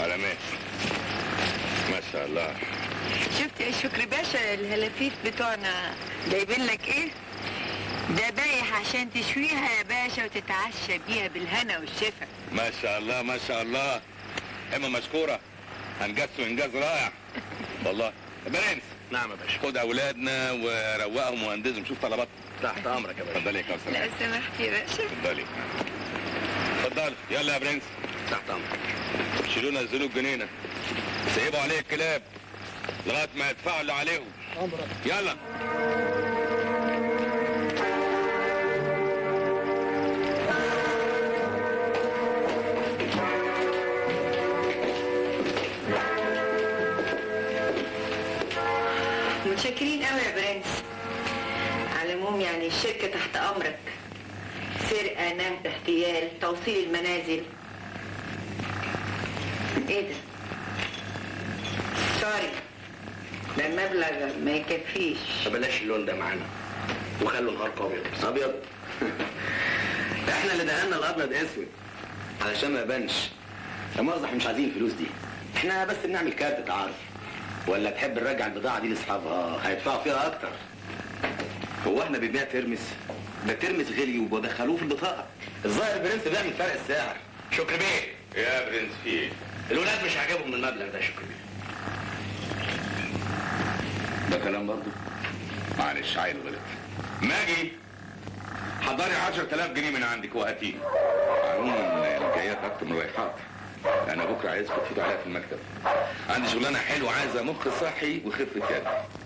سلامات ما شاء الله شفت يا شكري باشا الهلافيت بتوعنا جايبين لك ايه ده بايح عشان تشويها يا باشا وتتعشى بيها بالهنا والشفا ما شاء الله ما شاء الله اما مشكوره هنجزوا انجاز رائع والله يا برنس نعم يا باشا خد اولادنا وروقهم وهندزهم شوف طلباتهم تحت امرك يا باشا اتفضلي يا كوثر لو سمحت يا باشا اتفضلي اتفضل يلا يا برنس تحت امرك شيلوا نزلوا الجنينه سيبوا عليه الكلاب لغايه ما يدفعوا اللي عليهم امرك يلا متشكرين قوي يا برنس على العموم يعني الشركة تحت أمرك سرقة نهب احتيال توصيل المنازل ايه ده؟ سوري ده المبلغ ما يكفيش فبلاش اللون ده معانا وخلوا نهاركم ابيض ابيض احنا اللي دهنا الابيض اسود علشان ما يبانش يا مؤاخذة احنا مش عايزين الفلوس دي احنا بس بنعمل كارت تعارف ولا تحب نرجع البضاعة دي لاصحابها هيدفعوا فيها اكتر هو احنا بنبيع ترمس ده ترمس غلي ودخلوه في البطاقة الظاهر البرنس بيعمل فرق السعر شكري بيه يا برنس في ايه؟ الولاد مش عاجبهم المبلغ ده شكري بيه ده كلام برضه معلش عيل غلط ماجي حضري 10000 جنيه من عندك وهاتيه عموما الجايات اكتر من الرايحات انا بكره عايزكم تفوتوا عليها في المكتب عندي شغلانه حلوه عايزه مخ صحي وخفه يد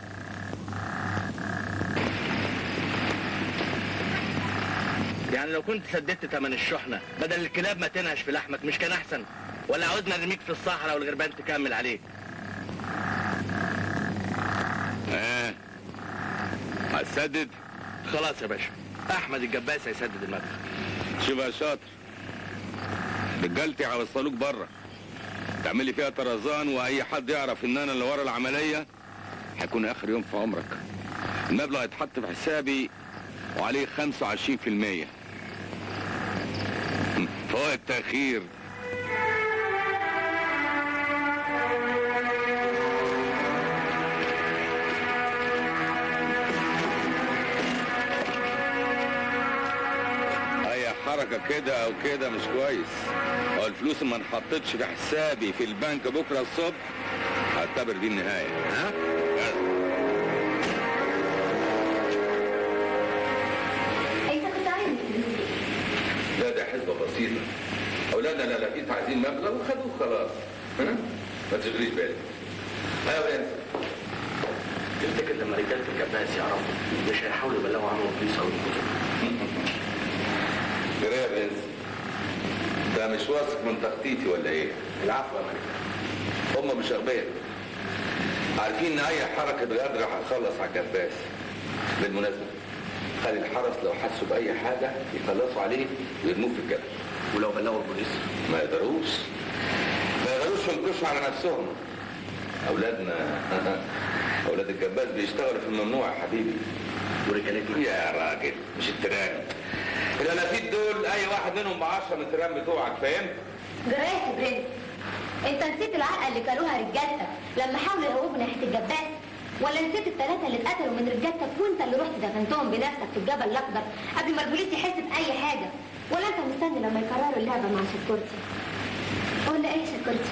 يعني لو كنت سددت تمن الشحنة بدل الكلاب ما تنهش في لحمك مش كان أحسن ولا عاوزنا نرميك في الصحراء والغربان تكمل عليك اه هتسدد خلاص يا باشا أحمد الجباس هيسدد المبلغ شوف يا شاطر رجالتي هيوصلوك بره تعملي فيها طرزان واي حد يعرف ان انا اللي ورا العمليه هيكون اخر يوم في عمرك المبلغ هيتحط في حسابي وعليه 25% فوق التأخير اي حركة كده او كده مش كويس هو الفلوس ما انحطتش في حسابي في البنك بكرة الصبح هعتبر دي النهاية ها؟ انت كنت عايز الفلوس دي لا ده حسبة بسيطة أولادنا لا لقيت عايزين مبلغ وخدوه خلاص ها؟ ما تشغليش بالك أيوة يا أنسة تفتكر لما رجالة الجباس يعرفوا مش هيحاولوا يبلغوا عنه البوليس أو الكتب جرى يا برنس ده مش واثق من تخطيطي ولا إيه؟ العفو يا ملك هم مش أغبياء عارفين إن أي حركة غدر هتخلص على الجباس بالمناسبة خلي الحرس لو حسوا بأي حاجة يخلصوا عليه ويرموه في الجبل ولو بلغوا البوليس ما يقدروش ما يقدروش ينكشوا على نفسهم اولادنا اولاد الجباز بيشتغلوا في الممنوع يا حبيبي ورجالتنا يا راجل مش الترام الالافيت دول اي واحد منهم ب 10 من الترام بتوعك فاهم جرايس يا برنس انت نسيت العلقه اللي كلوها رجالتك لما حاولوا يهوبوا ناحيه الجباس ولا نسيت الثلاثه اللي اتقتلوا من رجالتك وانت اللي رحت دفنتهم بنفسك في الجبل الاخضر قبل ما البوليس يحس باي حاجه ولا انت مستني لما يكرروا اللعبه مع شكورتي ولا ايه شكورتي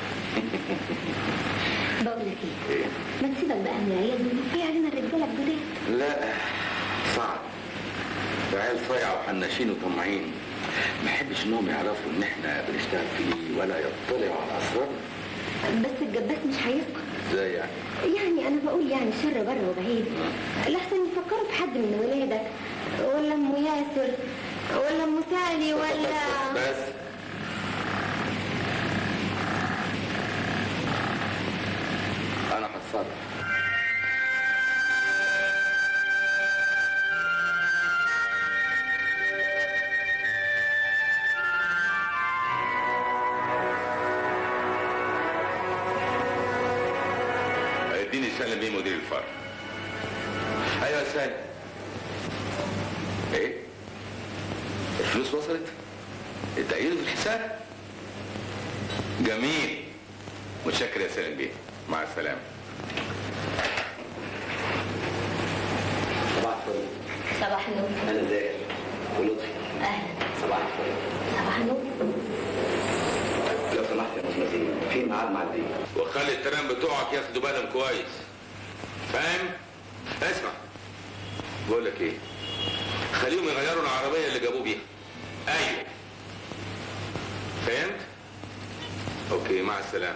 بقول لك ايه ما تسيبك بقى من العيال دول في علينا الرجاله الجداد لا صعب ده عيال صايعه وحناشين وطماعين ما احبش انهم يعرفوا ان احنا بنشتغل في ايه ولا يطلعوا على اسرارنا بس الجباس مش هيسكت ازاي يعني يعني انا بقول يعني شر بره وبعيد لحسن يفكروا في حد من ولادك ولا ام ياسر ولا ام سالي ولا بس بس انا هتصرف اديني سلم ايه مدير الفرع ايوه يا سالم ايه الفلوس وصلت التأييد في الحساب جميل متشكر يا سالم بيه مع السلامه صباح الفل صباح النور انا زاهر ولطفي اهلا صباح الفل صباح النور لو سمحت يا استاذ نسيم في ميعاد مع الدين وخلي الترام بتوعك ياخدوا بالهم كويس فاهم اسمع بقول لك ايه خليهم يغيروا العربيه اللي جابوه بيها ايوه فهمت اوكي مع السلامه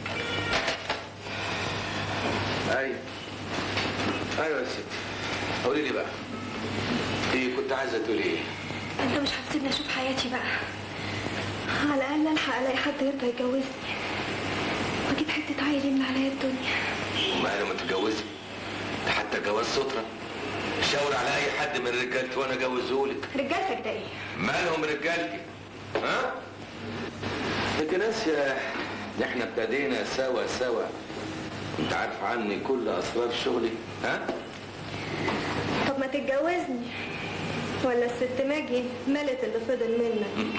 ايوه ايوه يا ستي قولي لي بقى ايه كنت عايزه تقولي ايه انت مش هتسيبني اشوف حياتي بقى على الاقل الحق الاقي حد يرضى يتجوزني واجيب حته عيل يملى عليا الدنيا وماله ما تتجوزي ده حتى جواز سترة شاور على اي حد من رجالتي وانا اجوزهولك رجالتك ده ايه مالهم رجالتي ها انت ناسية ان احنا ابتدينا سوا سوا انت عارف عني كل اسرار شغلي ها طب ما تتجوزني ولا الست ماجي ملت اللي فضل منك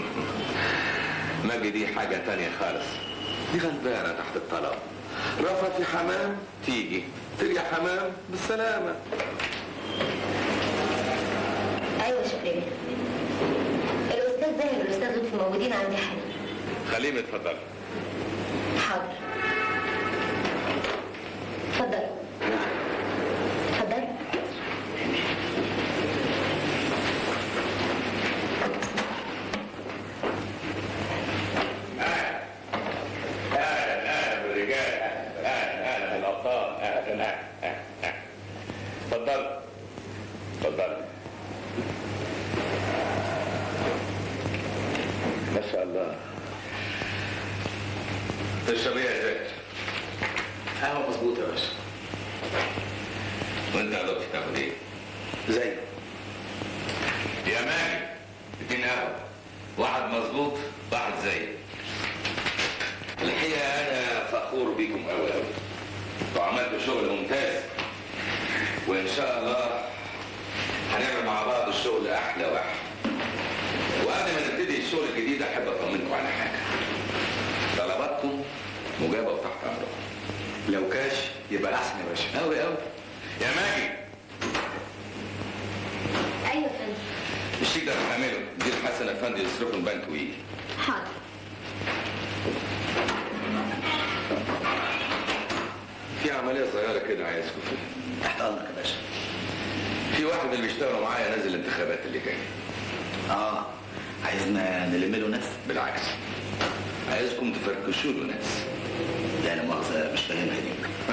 ماجي دي حاجة تانية خالص دي غلبانة تحت الطلب رفض يا حمام تيجي تيجي يا حمام بالسلامة ايوه يا شكري الاستاذ زاهر والاستاذ لطفي موجودين عندي حالا خليهم يتفضلوا حاضر اتفضل اتفضل اهلا اهلا بالرجال اهلا اهلا بالابطال اهلا اهلا أهلا. اتفضل اتفضل ما شاء الله تشرب ايه يا زيد؟ قهوه مظبوط يا باشا وانت يا لطفي تاخد ايه؟ زي يا ماجد اتنين قهوه واحد مظبوط واحد زيك الحقيقه انا فخور بيكم قوي قوي وعملتوا شغل ممتاز وان شاء الله هنعمل مع بعض الشغل احلى واحلى وقبل ما نبتدي الشغل الجديد احب اطمنكم على حاجه طلباتكم مجابه وتحت امركم لو كاش يبقى احسن يا باشا قوي قوي يا ماجد ايوه يا فندم الشيك ده هعمله دير حسن افندي يصرفه البنك ويجي حاضر في عمليه صغيره كده عايزكم فيها تحت امرك يا باشا في واحد من اللي بيشتغلوا معايا نازل الانتخابات اللي جايه اه عايزنا نلم له ناس بالعكس عايزكم تفركشوا له ناس لا لا مؤاخذه مش فاهمها دي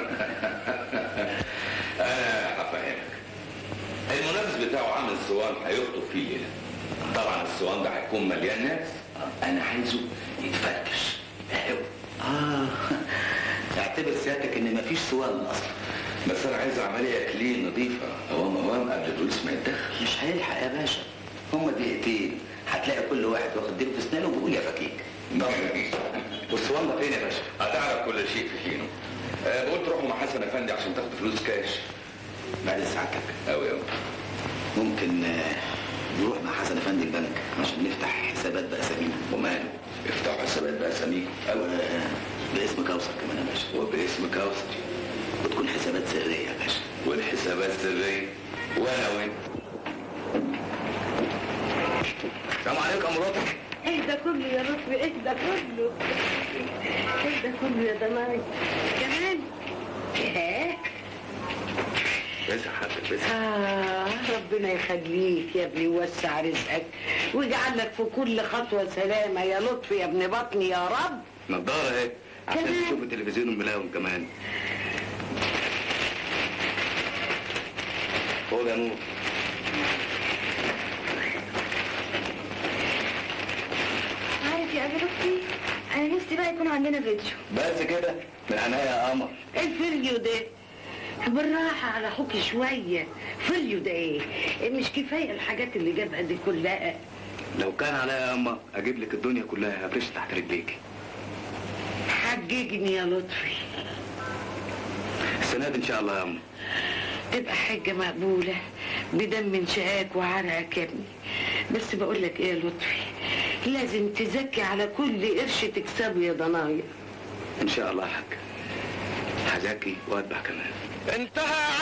انا هفهمك المنافس بتاعه عامل صوان هيخطب فيه ليله طبعا الصوان ده هيكون مليان ناس انا عايزه يتفركش اهو اه اعتبر سيادتك ان مفيش سؤال اصلا بس انا عايز عمليه كلين نظيفه اوام اوام قبل البوليس ما يتدخل مش هيلحق يا باشا هما دقيقتين هتلاقي كل واحد واخد ديله في اسنانه وبيقول يا فكيك والصوان ده فين يا باشا؟ هتعرف كل شيء في حينه أه بقول تروحوا مع حسن افندي عشان تاخدوا فلوس كاش بعد ساعتك قوي قوي ممكن آه، نروح مع حسن افندي البنك عشان نفتح حسابات باسامينا وماله افتحوا حسابات باساميكم و باسم كوثر كمان يا باشا وباسم كوثر وتكون حسابات سريه يا باشا والحسابات سريه وانا وين السلام عليكم يا مراتي اهدى كله يا لطفي اهدى كله اهدى كله يا دماغي كمان بس حضرتك بس آه ربنا يخليك يا ابني ويوسع رزقك ويجعل لك في كل خطوة سلامة يا لطفي يا ابن بطني يا رب نضاره اهي عشان كمان؟ تشوف التلفزيون الملاهم كمان خد يا نور عارف يا ابو لطفي انا نفسي بقى يكون عندنا فيديو بس كده من عينيا يا قمر ايه الفريو ده بالراحة على اخوك شوية فريو ده ايه مش كفاية الحاجات اللي جابها دي كلها لو كان عليا يا اما اجيب لك الدنيا كلها هفرش تحت رجليك حججني يا لطفي السنه دي ان شاء الله يا اما تبقى حجة مقبولة بدم انشقاك وعرقك يا ابني بس بقول لك ايه يا لطفي لازم تزكي على كل قرش تكسبه يا ضنايا ان شاء الله يا حاج هذاكي واتبع كمان انتهى